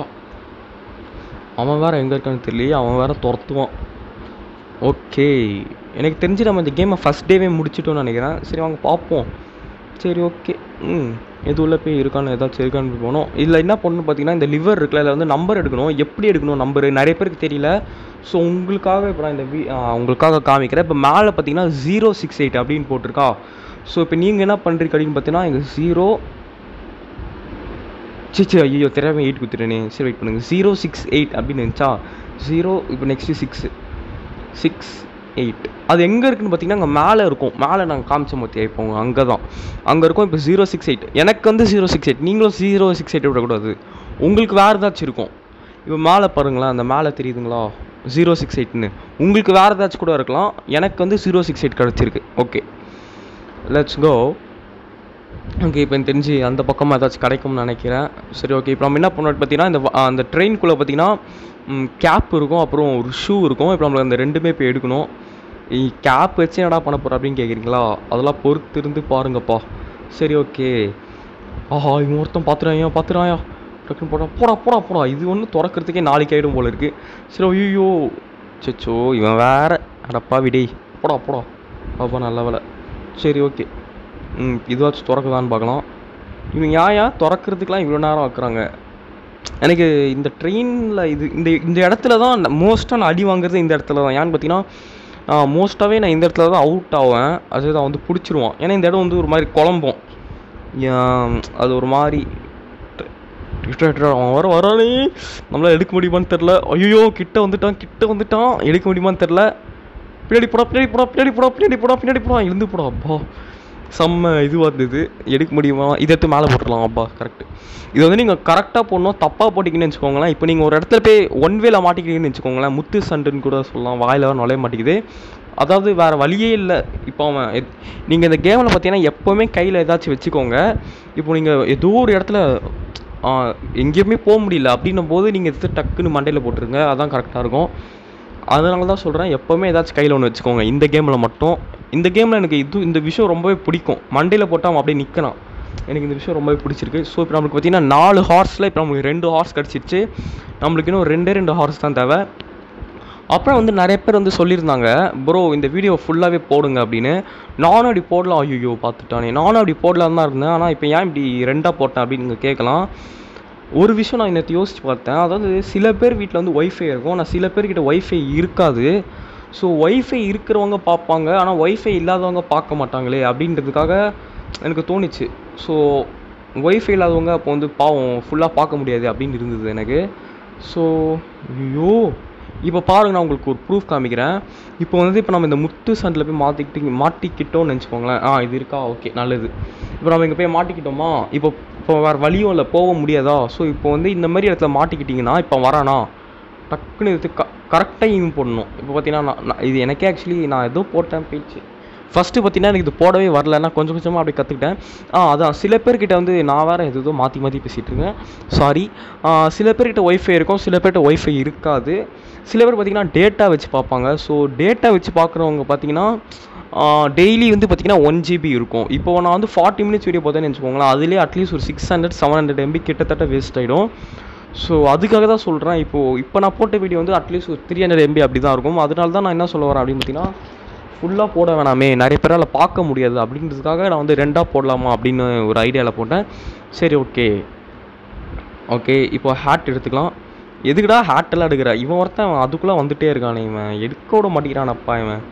S1: அவன் வேறு எங்கே இருக்கான்னு தெரியலையே அவன் வேறு துரத்துவான் ஓகே எனக்கு தெரிஞ்சு நம்ம இந்த கேமை ஃபஸ்ட் டேவே முடிச்சிட்டோம்னு நினைக்கிறேன் சரி வாங்க பார்ப்போம் சரி ஓகே ம் எது உள்ள போய் இருக்கான்னு ஏதாச்சும் இருக்கான்னு போய் போனோம் இதில் என்ன பண்ணணும் பார்த்தீங்கன்னா இந்த லிவர் இருக்குல்ல இதில் வந்து நம்பர் எடுக்கணும் எப்படி எடுக்கணும் நம்பர் நிறைய பேருக்கு தெரியல ஸோ உங்களுக்காக இப்போ நான் இந்த வீ ஆ, உங்களுக்காக காமிக்கிறேன் இப்போ மேலே பார்த்தீங்கன்னா ஜீரோ சிக்ஸ் எயிட் அப்படின்னு போட்டிருக்கா ஸோ இப்போ நீங்கள் என்ன பண்ணுறீங்க அப்படின்னு பார்த்தீங்கன்னா இங்கே ஜீரோ சிச்சி ஐயோ தெரியாமல் எயிட் கொடுத்துட்டேனே சரி வெயிட் பண்ணுங்கள் ஜீரோ சிக்ஸ் எயிட் அப்படின்னு இருந்துச்சா ஜீரோ இப்போ நெக்ஸ்ட்டு சிக்ஸு சிக்ஸ் எயிட் அது எங்கே இருக்குன்னு பார்த்தீங்கன்னா அங்கே மேலே இருக்கும் மேலே நாங்கள் காமிச்சோம் பார்த்தியா இப்போ அங்கே தான் அங்கே இருக்கும் இப்போ ஜீரோ சிக்ஸ் எயிட் எனக்கு வந்து ஜீரோ சிக்ஸ் எயிட் நீங்களும் ஜீரோ சிக்ஸ் எயிட் விடக்கூடாது உங்களுக்கு வேறு ஏதாச்சும் இருக்கும் இப்போ மேலே பாருங்களேன் அந்த மேலே தெரியுதுங்களா ஜீரோ சிக்ஸ் எயிட்னு உங்களுக்கு வேறு ஏதாச்சும் கூட இருக்கலாம் எனக்கு வந்து ஜீரோ சிக்ஸ் எயிட் கிடச்சிருக்கு ஓகே லெட்ஸ் கோ ஓகே இப்போ எனக்கு தெரிஞ்சு அந்த பக்கமாக ஏதாச்சும் கிடைக்கும்னு நினைக்கிறேன் சரி ஓகே இப்போ நம்ம என்ன பண்ணோம் பார்த்தீங்கன்னா இந்த வ- அந்த ட்ரெயின்குள்ளே பார்த்தீங்கன்னா கேப் இருக்கும் அப்புறம் ஒரு ஷூ இருக்கும் இப்போ நம்மளுக்கு அந்த ரெண்டுமே இப்போ எடுக்கணும் கேப் வச்சு என்னடா பண்ண போகிற அப்படின்னு கேட்குறீங்களா அதெல்லாம் பொறுத்து இருந்து பாருங்கப்பா சரி ஓகே ஆஹா இவன் ஒருத்தன் பார்த்துறாயா பார்த்துறாயா டக்குன்னு போடா போடா போடா போடா இது ஒன்று திறக்கிறதுக்கே நாளைக்கு ஆகிடும் போல இருக்குது சரி ஐயோ சச்சோ இவன் வேற அடப்பா விடே போடா போடா பாப்பா நல்ல வேலை சரி ஓகே ம் இதுவாச்சும் திறக்குதான்னு பார்க்கலாம் இவங்க ஏன் ஏன் திறக்கிறதுக்கெலாம் இவ்வளோ நேரம் ஆக்குறாங்க எனக்கு இந்த ட்ரெயினில் இது இந்த இந்த இடத்துல தான் மோஸ்ட்டாக நான் அடி வாங்குறது இந்த இடத்துல தான் ஏன்னு பார்த்தீங்கன்னா மோஸ்ட்டாகவே நான் இந்த இடத்துல தான் அவுட் ஆவேன் அது தான் வந்து பிடிச்சிருவான் ஏன்னா இந்த இடம் வந்து ஒரு மாதிரி குழம்பும் ஏன், அது ஒரு மாதிரி ட- ட- அவன் வர வரானே நம்மளால் எடுக்க முடியுமான்னு தெரில ஐயோ கிட்ட வந்துட்டான் கிட்ட வந்துட்டான் எடுக்க முடியுமான்னு தெரில பின்னாடி போடா பின்னாடி போடா பின்னாடி போடா பின்னாடி போடா பின்னாடி போடா இழுந்து போடா அப்பா செம்ம இதுவாக இருந்தது எடுக்க முடியுமா இதை எடுத்து மேலே போட்டுடலாம் அப்பா கரெக்ட் இது வந்து நீங்கள் கரெக்டாக போடணும் தப்பாக போட்டிங்கன்னு வச்சுக்கோங்களேன் இப்போ நீங்கள் ஒரு இடத்துல போய் ஒன் வேல மாட்டிக்கிறீங்கன்னு வச்சுக்கோங்களேன் முத்து சண்டுன்னு கூட சொல்லலாம் வாயில் வர நுழைய மாட்டேங்குது அதாவது வேறு வழியே இல்லை இப்போ அவன் நீங்கள் இந்த கேமில் பார்த்தீங்கன்னா எப்போவுமே கையில் ஏதாச்சும் வச்சுக்கோங்க இப்போ நீங்கள் ஏதோ ஒரு இடத்துல ஆ, எங்கேயுமே போக முடியல அப்படின்னும் போது நீங்கள் எடுத்து டக்குன்னு மண்டையில் போட்டுருங்க அதான் கரெக்டாக இருக்கும் அதனால தான் சொல்கிறேன் எப்போவுமே ஏதாச்சும் கையில் ஒன்று வச்சுக்கோங்க இந்த கேமில் மட்டும் இந்த கேமில் எனக்கு இது இந்த விஷயம் ரொம்பவே பிடிக்கும் மண்டையில் போட்டால் அவன் அப்படியே நிற்கலாம் எனக்கு இந்த விஷயம் ரொம்பவே பிடிச்சிருக்கு ஸோ இப்போ நம்மளுக்கு பார்த்தீங்கன்னா நாலு ஹார்ஸில் இப்போ நம்மளுக்கு ரெண்டு ஹார்ஸ் கிடச்சிருச்சு நம்மளுக்கு இன்னும் ரெண்டே ரெண்டு ஹார்ஸ் தான் தேவை அப்புறம் வந்து நிறைய பேர் வந்து சொல்லியிருந்தாங்க ப்ரோ இந்த வீடியோ ஃபுல்லாகவே போடுங்க அப்படின்னு நானும் அப்படி போடலாம் ஐயோ பார்த்துட்டானே நானும் அப்படி போடலாம் தான் இருந்தேன் ஆனால் இப்போ ஏன் இப்படி ரெண்டாக போட்டேன் அப்படின்னு நீங்கள் கேட்கலாம் ஒரு விஷயம் நான் நேற்று யோசிச்சு பார்த்தேன் அதாவது சில பேர் வீட்டில் வந்து ஒய்ஃபை இருக்கும் ஆனால் சில பேர்கிட்ட ஒய்ஃபை இருக்காது ஸோ ஒய்ஃபை இருக்கிறவங்க பார்ப்பாங்க ஆனால் ஒய்ஃபை இல்லாதவங்க பார்க்க மாட்டாங்களே அப்படின்றதுக்காக எனக்கு தோணுச்சு ஸோ ஒய்ஃபை இல்லாதவங்க அப்போ வந்து பாவம் ஃபுல்லாக பார்க்க முடியாது அப்படின்னு இருந்தது எனக்கு ஸோ ஐயோ இப்போ பாருங்க நான் உங்களுக்கு ஒரு ப்ரூஃப் காமிக்கிறேன் இப்போ வந்து இப்போ நம்ம இந்த முத்து சண்டில் போய் மாற்றிக்கிட்டு மாட்டிக்கிட்டோம்னு நினச்சிக்கோங்களேன் ஆ இது இருக்கா ஓகே நல்லது இப்போ நம்ம இங்கே போய் மாட்டிக்கிட்டோமா இப்போ இப்போ வேறு வழியும் இல்லை போக முடியாதா ஸோ இப்போ வந்து இந்த மாதிரி இடத்துல மாட்டிக்கிட்டிங்கன்னா இப்போ வரானா டக்குன்னு இது க கரெக்டாக இவன் போடணும் இப்போ பார்த்தீங்கன்னா நான் நான் இது எனக்கே ஆக்சுவலி நான் ஏதோ போட்டேன் பேச்சு ஃபஸ்ட்டு பார்த்தீங்கன்னா எனக்கு இது போடவே வரல நான் கொஞ்சம் கொஞ்சமாக அப்படி கற்றுக்கிட்டேன் ஆ அதான் சில பேர்கிட்ட வந்து நான் வேறு எது ஏதோ மாற்றி மாற்றி பேசிகிட்டு இருக்கேன் சாரி சில பேர்கிட்ட ஒய்ஃபை இருக்கும் சில பேர்கிட்ட ஒய்ஃபை இருக்காது சில பேர் பார்த்தீங்கன்னா டேட்டா வச்சு பார்ப்பாங்க ஸோ டேட்டா வச்சு பார்க்குறவங்க பார்த்தீங்கன்னா டெய்லி வந்து பார்த்தீங்கன்னா ஒன் ஜிபி இருக்கும் இப்போ நான் வந்து ஃபார்ட்டி மினிட்ஸ் வீடியோ பார்த்தேன்னு வச்சுக்கோங்களேன் அதுலேயே அட்லீஸ்ட் ஒரு six hundred seven hundred MB கிட்டத்தட்ட வேஸ்ட் ஆகிடும் ஸோ அதுக்காக தான் சொல்கிறேன் இப்போது இப்போ நான் போட்ட வீடியோ வந்து அட்லீஸ்ட் ஒரு த்ரீ ஹண்ட்ரட் எம்பி அப்படி தான் இருக்கும் அதனால தான் நான் என்ன சொல்ல வரேன் அப்படின்னு பார்த்தீங்கன்னா ஃபுல்லாக போட வேணாமே நிறைய பேரால் பார்க்க முடியாது அப்படின்றதுக்காக நான் வந்து ரெண்டாக போடலாமா அப்படின்னு ஒரு ஐடியாவில் போட்டேன் சரி ஓகே ஓகே இப்போ ஹேட் எடுத்துக்கலாம் எதுக்குடா ஹேட் எல்லாம் எடுக்கிற இவன் ஒருத்தன் அதுக்குள்ளே வந்துட்டே இருக்கானே இவன் எடுக்க விட மாட்டேங்கிறானப்பா இவன்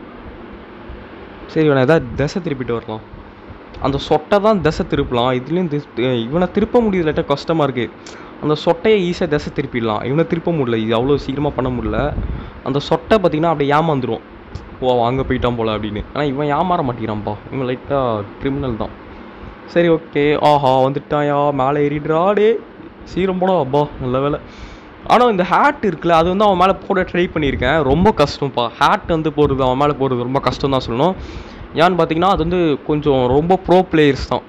S1: சரி இவனை ஏதாவது திசை திருப்பிட்டு வரலாம் அந்த சொட்டை தான் திசை திருப்பலாம் இதுலேயும் திஸ்- இவனை திருப்ப முடியல லைட்டாக கஷ்டமாக இருக்குது அந்த சொட்டையை ஈஸியாக திசை திருப்பிடலாம் இவனை திருப்ப முடியல இது அவ்வளோ சீக்கிரமாக பண்ண முடியல அந்த சொட்டை பார்த்தீங்கன்னா அப்படியே ஏமாந்துரும் ஓ அங்கே போயிட்டான் போல அப்படின்னு ஆனால் இவன் ஏமாற மாட்டேங்கிறான்ப்பா இவன் லைட்டாக கிரிமினல் தான் சரி ஓகே ஆஹா வந்துட்டாயா மேலே ஏறிடுறா டே சீக்கிரம் போனா அப்பா நல்ல வேலை ஆனால் இந்த ஹேட் இருக்குல்ல அது வந்து அவன் மேலே போட ட்ரை பண்ணியிருக்கேன் ரொம்ப கஷ்டம்ப்பா ஹேட் வந்து போடுறது அவன் மேலே போடுறது ரொம்ப கஷ்டம் தான் சொல்லணும் ஏன்னு பார்த்தீங்கன்னா அது வந்து கொஞ்சம் ரொம்ப ப்ரோ பிளேயர்ஸ் தான்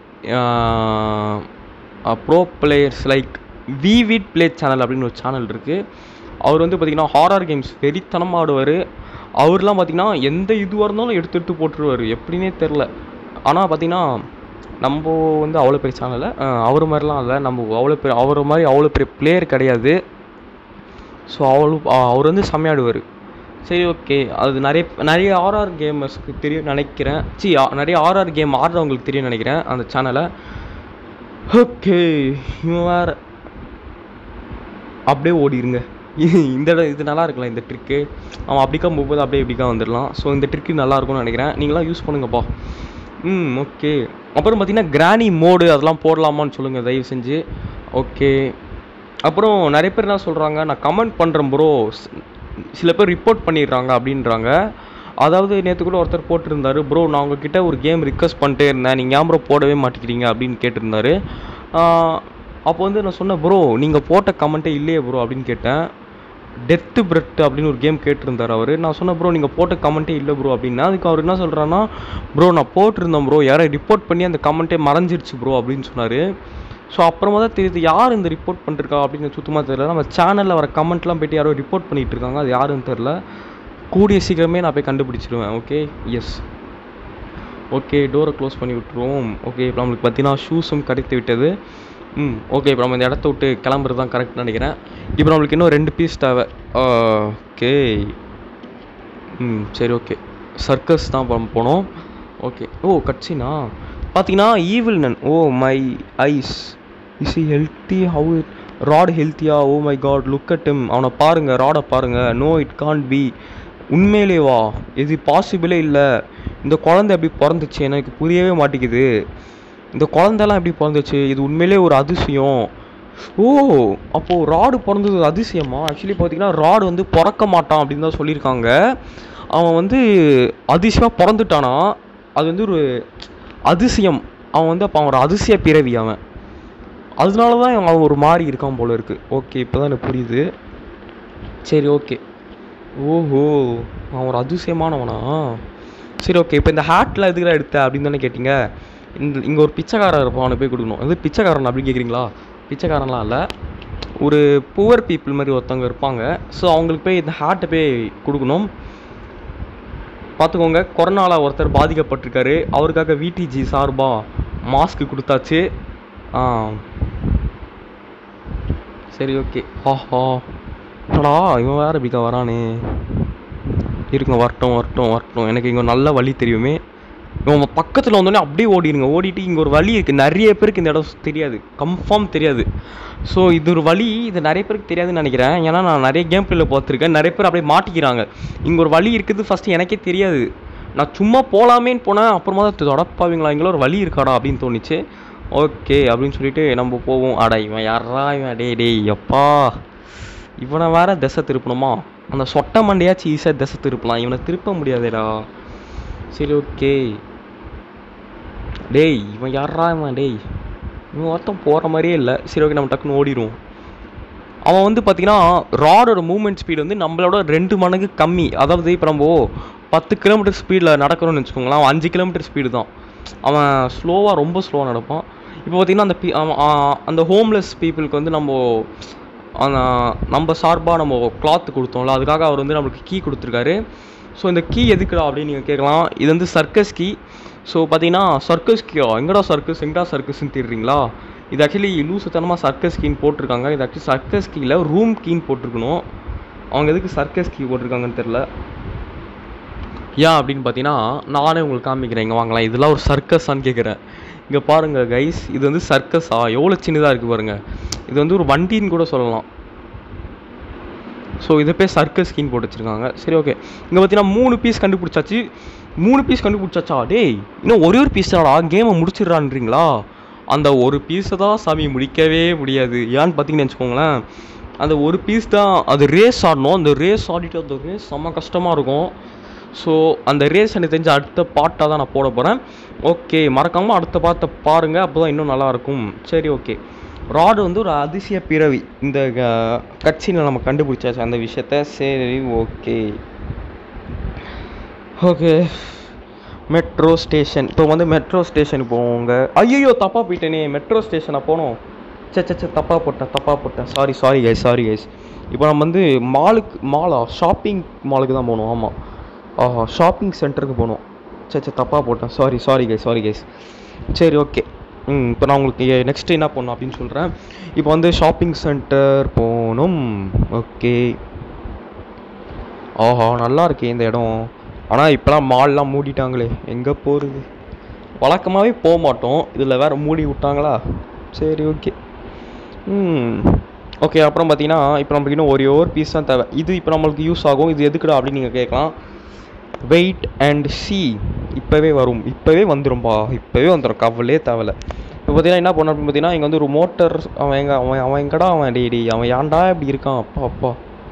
S1: bro players like vivid play channel அப்படின்னு ஒரு சேனல் இருக்குது அவர் வந்து பார்த்தீங்கன்னா ஹாரர் கேம்ஸ் வெறித்தனமாக ஆடுவார் அவர்லாம் பார்த்தீங்கன்னா எந்த இதுவாக இருந்தாலும் எடுத்து எடுத்து போட்டுருவார் எப்படின்னே தெரில ஆனால் பார்த்தீங்கன்னா நம்ம வந்து அவ்வளோ பெரிய சேனலில் அவர் மாதிரிலாம் இல்லை நம்ம அவ்வளோ பெரிய அவர் மாதிரி அவ்வளோ பெரிய பிளேயர் கிடையாது ஸோ அவ்வளோ அவர் வந்து செம்மையாடுவார் சரி ஓகே அது நிறைய நிறைய ஆர்ஆர் கேமர்ஸ்க்கு தெரியும் நினைக்கிறேன் சி நிறைய ஆர்ஆர் கேம் ஆடுறவங்களுக்கு தெரியும் நினைக்கிறேன் அந்த சேனலை ஓகே இவன் வேறு அப்படியே ஓடிடுங்க இந்த இடம் இது நல்லா இருக்கலாம் இந்த ட்ரிக்கு அவன் அப்படிக்கா போகும்போது அப்படியே இப்படிக்கா வந்துடலாம் ஸோ இந்த ட்ரிக்கு நல்லா இருக்கும்னு நினைக்கிறேன் நீங்களாம் யூஸ் பண்ணுங்கப்பா ம் ஓகே அப்புறம் பார்த்தீங்கன்னா கிராணி மோடு அதெல்லாம் போடலாமான்னு சொல்லுங்கள் தயவு செஞ்சு ஓகே அப்புறம் நிறைய பேர் என்ன சொல்கிறாங்க நான் கமெண்ட் பண்ணுறேன் ப்ரோ சில பேர் ரிப்போர்ட் பண்ணிடுறாங்க அப்படின்றாங்க அதாவது நேற்று கூட ஒருத்தர் போட்டிருந்தாரு ப்ரோ நான் உங்ககிட்ட ஒரு கேம் ரிக்வஸ்ட் பண்ணிட்டே இருந்தேன் நீங்கள் ஏன் ப்ரோ போடவே மாட்டேங்கிறீங்க அப்படின்னு கேட்டிருந்தாரு அப்போ வந்து நான் சொன்னேன் ப்ரோ நீங்கள் போட்ட கமெண்ட்டே இல்லையே ப்ரோ அப்படின்னு கேட்டேன் டெத்து பிரெட் அப்படின்னு ஒரு கேம் கேட்டிருந்தார் அவர் நான் சொன்னேன் ப்ரோ நீங்கள் போட்ட கமெண்ட்டே இல்லை ப்ரோ அப்படின்னா அதுக்கு அவர் என்ன சொல்கிறான்னா ப்ரோ நான் போட்டிருந்தேன் ப்ரோ யாரை ரிப்போர்ட் பண்ணி அந்த கமெண்ட்டே மறைஞ்சிருச்சு ப்ரோ அப்படின்னு சொன்னார் ஸோ அப்புறமா தான் தெரியுது யார் இந்த ரிப்போர்ட் பண்ணிருக்கா அப்படின்னு சுத்தமாக தெரியல நம்ம சேனலில் வர கமெண்ட்லாம் போயிட்டு யாரோ ரிப்போர்ட் பண்ணிட்டு இருக்காங்க அது யாருன்னு தெரில கூடிய சீக்கிரமே நான் போய் கண்டுபிடிச்சிடுவேன் ஓகே எஸ் ஓகே டோரை க்ளோஸ் பண்ணி விட்டுருவோம் ஓகே இப்போ நம்மளுக்கு பார்த்தீங்கன்னா ஷூஸும் கிடைத்து விட்டது ம் ஓகே இப்போ நம்ம இந்த இடத்த விட்டு கிளம்புறது தான் கரெக்ட் நினைக்கிறேன் இப்போ நம்மளுக்கு இன்னும் ரெண்டு பீஸ் தேவை ஓகே ம் சரி ஓகே சர்க்கஸ் தான் இப்போ நம்ம போனோம் ஓகே ஓ கட்சினா பார்த்தீங்கன்னா evil nun oh my eyes is இ ஹெல்த்தி ஹவு ராட் ஹெல்த்தியா oh my god look at him அவனை பாருங்க ராடை பாருங்க நோ இட் கான்ட் பி உண்மையிலே வா இது பாசிபிளே இல்லை இந்த குழந்தை எப்படி பிறந்துச்சு எனக்கு புரியவே மாட்டேங்குது இந்த குழந்தைலாம் எப்படி பிறந்துச்சு இது உண்மையிலே ஒரு அதிசயம் ஓ அப்போது ராடு பிறந்தது ஒரு அதிசயமா ஆக்சுவலி பார்த்தீங்கன்னா ராடு வந்து பிறக்க மாட்டான் அப்படின்னு தான் சொல்லியிருக்காங்க அவன் வந்து அதிசயமாக பிறந்துட்டானா அது வந்து ஒரு அதிசயம் அவன் வந்து அப்போ அவன் ஒரு அதிசய பிறவி அவன் அதனால தான் அவன் ஒரு மாதிரி இருக்கான் போல இருக்கு ஓகே இப்போ தான் எனக்கு புரியுது சரி ஓகே ஓஹோ அவன் ஒரு அதிசயமானவனா சரி ஓகே இப்போ இந்த ஹேட்லாம் எதுக்குடா எடுத்த அப்படின்னு தானே கேட்டிங்க இந்த இங்கே ஒரு பிச்சைக்காரன் இருப்பான் அவனை போய் கொடுக்கணும் அது பிச்சைக்காரன் அப்படின்னு கேட்குறீங்களா பிச்சைக்காரன்லாம் இல்லை ஒரு புவர் பீப்புள் மாதிரி ஒருத்தவங்க இருப்பாங்க ஸோ அவங்களுக்கு போய் இந்த ஹேட்டை போய் கொடுக்கணும் பார்த்துக்கோங்க கொரோனாவில் ஒருத்தர் பாதிக்கப்பட்டிருக்காரு அவருக்காக விடிஜி சார்பாக மாஸ்க் கொடுத்தாச்சு ஆ சரி ஓகே ஆஹா என்னடா இவன் வேற பிகா வரானே இருங்க வரட்டும் வரட்டும் வரட்டும் எனக்கு இங்கே நல்ல வழி தெரியுமே இவன் பக்கத்தில் வந்தோடனே அப்படியே ஓடிடுங்க ஓடிட்டு இங்கே ஒரு வழி இருக்குது நிறைய பேருக்கு இந்த இடம் தெரியாது கன்ஃபார்ம் தெரியாது ஸோ இது ஒரு வழி இது நிறைய பேருக்கு தெரியாதுன்னு நினைக்கிறேன் ஏன்னா நான் நிறைய கேம் பிளேல பார்த்துருக்கேன் நிறைய பேர் அப்படியே மாட்டிக்கிறாங்க இங்கே ஒரு வழி இருக்குது ஃபஸ்ட்டு எனக்கே தெரியாது நான் சும்மா போகலாமேன்னு போனேன் அப்புறமா தான் தொடப்பாவீங்களா இங்கே ஒரு வழி இருக்காடா அப்படின்னு தோணுச்சு ஓகே அப்படின்னு சொல்லிட்டு நம்ம போவோம் அடா இவன் யாரா இவன் டேய் டேய் எப்பா இவனை வேற திசை திருப்பணுமா அந்த சொட்டை மண்டையாச்சும் ஈஸியாக திசை திருப்பலாம் இவனை திருப்ப முடியாதேடா சரி ஓகே டேய் இவன் யாரா இவன் டேய் இவன் ஒருத்தன் போகிற மாதிரியே இல்லை சரி ஓகே நம்ம டக்குன்னு ஓடிடுவோம் அவன் வந்து பார்த்தீங்கன்னா ராடோட மூவ்மெண்ட் ஸ்பீடு வந்து நம்மளோட ரெண்டு மடங்கு கம்மி அதாவது இப்போ நம்ம பத்து கிலோமீட்டர் ஸ்பீடில் நடக்கிறோம்னு வச்சுக்கோங்களேன் அவன் அஞ்சு கிலோமீட்டர் ஸ்பீடு தான் அவன் ஸ்லோவாக ரொம்ப ஸ்லோவாக நடப்பான் இப்போ பார்த்தீங்கன்னா அந்த பீ அவன், ஆ, அந்த ஹோம்லெஸ் பீப்புளுக்கு வந்து நம்ம அந்த நம்ம சார்பாக நம்ம கிளாத் கொடுத்தோம்ல அதுக்காக அவர் வந்து நம்மளுக்கு கீ கொடுத்துருக்காரு ஸோ இந்த கீ எதுக்குடா அப்படின்னு நீங்கள் கேட்கலாம் இது வந்து சர்க்கஸ் கீ ஸோ பார்த்தீங்கன்னா சர்க்கஸ் கீயா எங்கடா சர்க்கஸ் எங்கடா சர்க்கஸ்ன்னு தேடுறீங்களா இது ஆக்சுவலி லூசுத்தனமாக சர்க்கஸ் கீன்னு போட்டிருக்காங்க இது ஆக்சுவலி சர்க்கஸ் கீயில் ரூம் கீன்னு போட்டிருக்கணும் அவங்க எதுக்கு சர்க்கஸ் கீ போட்டிருக்காங்கன்னு தெரில ஏன் அப்படின்னு பார்த்தீங்கன்னா நானே உங்களுக்கு காமிக்கிறேன் இங்கே வாங்கலாம் இதெல்லாம் ஒரு சர்க்கஸான்னு கேட்குறேன் இங்கே பாருங்கள் கைஸ் இது வந்து சர்க்கஸா எவ்வளோ சின்னதாக இருக்குது பாருங்கள் இது வந்து ஒரு வண்டின்னு கூட சொல்லலாம் ஸோ இதை போய் சர்க்கஸ் ஸ்கின் போட்டு வச்சிருக்காங்க சரி ஓகே இங்கே பார்த்தீங்கன்னா மூணு பீஸ் கண்டுபிடிச்சாச்சு மூணு பீஸ் கண்டுபிடிச்சாச்சா டேய் இன்னும் ஒரே ஒரு பீஸ் தானடா கேமை முடிச்சிடுறான்றீங்களா அந்த ஒரு பீஸை தான் சாமி முடிக்கவே முடியாது ஏன்னு பார்த்தீங்கன்னு வச்சுக்கோங்களேன் அந்த ஒரு பீஸ் தான் அது ரேஸ் ஆடணும் அந்த ரேஸ் ஆடிட்டு அந்த ரேஸ் செம்ம கஷ்டமாக இருக்கும் ஸோ அந்த ரேஸ் எனக்கு தெரிஞ்ச அடுத்த பாட்டாக தான் நான் போட போகிறேன் ஓகே மறக்காமல் அடுத்த பாட்டை பாருங்கள் அப்போ தான் இன்னும் நல்லாயிருக்கும் சரி ஓகே ராடு வந்து ஒரு அதிசய பிறவி இந்த கட்சியில் நம்ம கண்டுபிடிச்சாச்சு அந்த விஷயத்த சரி ஓகே ஓகே மெட்ரோ ஸ்டேஷன் இப்போ வந்து மெட்ரோ ஸ்டேஷனுக்கு போவோங்க ஐயோ தப்பாக போயிட்டேனே மெட்ரோ ஸ்டேஷனை போனோம் சே சே சே தப்பாக போட்டேன் தப்பாக போட்டேன் sorry sorry guys sorry guys இப்போ நம்ம வந்து மாலுக்கு மாலா ஷாப்பிங் மாலுக்கு தான் போகணும் ஆமாம் ஆஹா ஷாப்பிங் சென்டருக்கு போகணும் சே சே தப்பாக போட்டேன் sorry sorry guys sorry guys சரி ஓகே ம் இப்போ நான் உங்களுக்கு நெக்ஸ்ட் என்ன பண்ணணும் அப்படின்னு சொல்கிறேன் இப்போ வந்து ஷாப்பிங் சென்டர் போகணும் ஓகே ஆஹா நல்லா இருக்கே இந்த இடம் ஆனால் இப்போலாம் மால்லாம் மூடிட்டாங்களே எங்கே போகிறது வழக்கமாகவே போக மாட்டோம் இதில் வேறு மூடி விட்டாங்களா சரி ஓகே ம் ஓகே அப்புறம் பார்த்தீங்கன்னா இப்போ நம்மளுக்கு இன்னும் ஒரே ஒரு பீஸ் தான் தேவை இது இப்போ நம்மளுக்கு யூஸ் ஆகும் இது எதுக்குடா அப்படின்னு நீங்கள் கேட்கலாம் வெயிட் அண்ட் சி இப்போவே வரும் இப்போவே வந்துரும்பா இப்போவே வந்துடும் கவலையே தேவையில்ல இப்போ பார்த்தீங்கன்னா என்ன பண்ண அப்படின்னு பார்த்தீங்கன்னா இங்கே வந்து ஒரு மோட்டர் அவன் எங்க அவன் அவன் எங்கடா அவன் டேய் டேய் அவன் ஏன்டா இப்படி இருக்கான் அப்பா அப்பா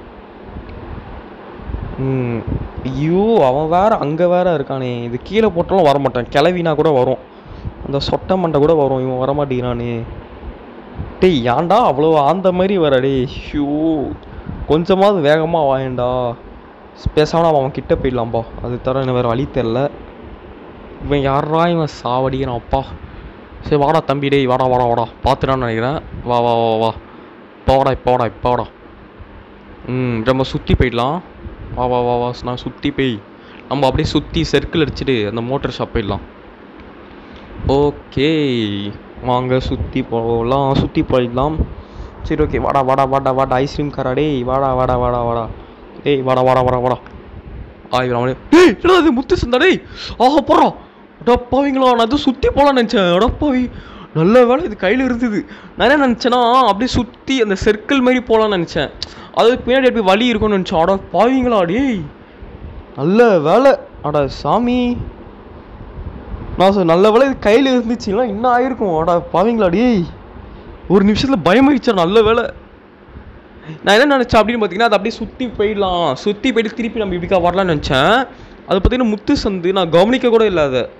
S1: ம் ஐயோ அவன் வேற அங்கே வேற இருக்கானே இது கீழே போட்டாலும் வர மாட்டான் கிளவினா கூட வரும் அந்த சொட்டை மண்டை கூட வரும் இவன் வர மாட்டேங்கிறானே டேய் ஏன்டா அவ்வளோ ஆந்த மாதிரி வர டேய் ஷூ கொஞ்சமாவது வேகமாக வாயேன்டா பேசாமல் அவன் கிட்ட போயிடலாம்பா அது தர எனக்கு வேறு வழி தெரில இவன் யாரா இவன் சாவடிக்கிறான் அப்பா சரி வாடா தம்பி டேய் வாடா வாடா வாடா பார்த்துடான்னு நினைக்கிறேன் வா வா வா வா இப்போ வாடா இப்போ வாடா இப்போ வாடா ம் நம்ம சுற்றி போயிடலாம் வா வா வா வா நான் சுற்றி போய் நம்ம அப்படியே சுற்றி சர்க்கிள் அடிச்சுட்டு அந்த மோட்டர் ஷாப் போயிடலாம் ஓகே வாங்க சுற்றி போகலாம் சுற்றி போயிடலாம் சரி ஓகே வாடா வாடா வாடா வாடா ஐஸ்கிரீம் காரா டேய் வாடா வாடா வாடா வாடா டேய் வாடா வாடா வாடா வாடா ஆய் அவனே டேய் என்னடா இது முத்து சந்தா டேய் ஆஹா போடுறான் அடப்பாவீங்களா நான் அது சுற்றி போகலான்னு நினச்சேன் அடப்பாவி நல்ல வேலை இது கையில் இருந்தது நான் என்ன நினச்சேன்னா அப்படியே சுற்றி அந்த சர்க்கிள் மாதிரி போகலான்னு நினச்சேன் அது பின்னாடி எப்படி வழி இருக்கும்னு நினச்சேன் அட பாவீங்களா டேய் நல்ல வேலை அட சாமி நான் சொ- நல்ல வேலை இது கையில் இருந்துச்சுங்களா இன்னும் ஆயிருக்கும் அட பாவீங்களா டேய் ஒரு நிமிஷத்தில் பயமாயிடுச்சா நல்ல வேலை நான் என்ன நினச்சேன் அப்படின்னு பார்த்தீங்கன்னா அது அப்படியே சுற்றி போயிடலாம் சுற்றி போயிட்டு திருப்பி நம்ம இப்படிக்கா வரலாம்னு நினச்சேன் அது பார்த்தீங்கன்னா முத்து சந்து நான் கவனிக்க கூட இல்லை அதை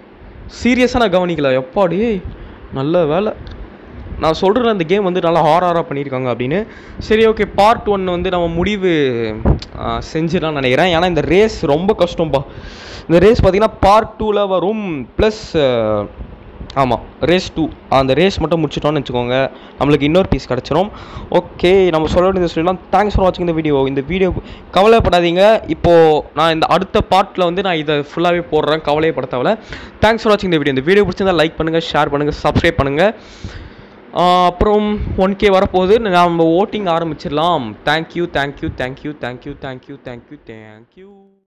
S1: சீரியஸாக நான் கவனிக்கல எப்பாடி நல்ல வேலை நான் சொல்கிறேன் அந்த கேம் வந்து நல்லா ஹாரராக பண்ணியிருக்காங்க அப்படின்னு சரி ஓகே பார்ட் ஒன் வந்து நம்ம முடிவு ஆ, செஞ்சிடலாம்னு நினைக்கிறேன் ஏன்னா இந்த ரேஸ் ரொம்ப கஷ்டம்பா இந்த ரேஸ் பார்த்தீங்கன்னா பார்ட் டூவில் வரும் ப்ளஸ் ஆமாம் ரேஸ் டூ அந்த ரேஸ் மட்டும் முடிச்சிட்டோம்னு வச்சுக்கோங்க நம்மளுக்கு இன்னொரு பீஸ் கிடச்சிரும் ஓகே நம்ம சொல்ல வேண்டியது சொல்லலாம் தேங்க்ஸ் ஃபார் வாட்சிங் இந்த வீடியோ இந்த வீடியோ கவலைப்படாதீங்க இப்போது நான் இந்த அடுத்த பார்ட்டில் வந்து நான் இதை ஃபுல்லாகவே போடுறேன் கவலையப்பட தேவையில்ல தேங்க்ஸ் ஃபார் வாட்சிங் இந்த வீடியோ இந்த வீடியோ பிடிச்சிருந்தா லைக் பண்ணுங்கள் ஷேர் பண்ணுங்கள் சப்ஸ்கிரைப் பண்ணுங்கள் அப்புறம் ஒன் கே வரப்போகுது நம்ம ஓட்டிங் ஆரம்பிச்சிடலாம் thank you thank you thank you thank you thank you thank you thank you